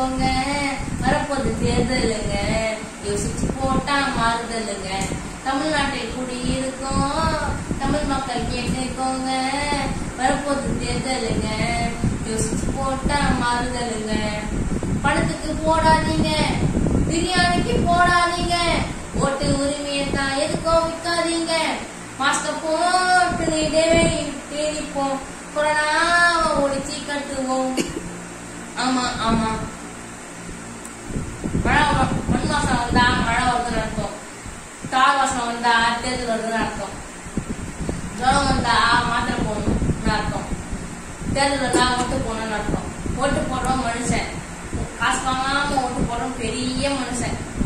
கேட்டுக்கோங்க வரப்போது தேர்தலுங்க யோசிச்சு போட்டா மாறுதலுங்க தமிழ்நாட்டில் குடியிருக்கோம் தமிழ் மக்கள் கேட்டுக்கோங்க வரப்போது தேர்தலுங்க யோசிச்சு போட்டா மாறுதலுங்க பணத்துக்கு போடாதீங்க பிரியாணிக்கு போடாதீங்க ஓட்டு உரிமையை தான் எதுக்கும் விற்காதீங்க மாஸ்க போட்டு இடைவெளி தேடிப்போம் கொரோனாவை ஒழிச்சு கட்டுவோம் ஆமா ஆமா மழை வ- மண் மாசம் வந்தா மழை வருதுன்னு அர்த்தம் தார் மாசம் வந்தா தேர்தல் வருதுன்னு அர்த்தம் ஜுரம் வந்தா மாத்திரை போடணும்னு அர்த்தம் தேர்தல் வந்தா ஓட்டு போடணும்னு அர்த்தம் ஓட்டு போடுறோம் மனுஷன் காசு வாங்காம ஓட்டு போடுறோம் பெரிய மனுஷன்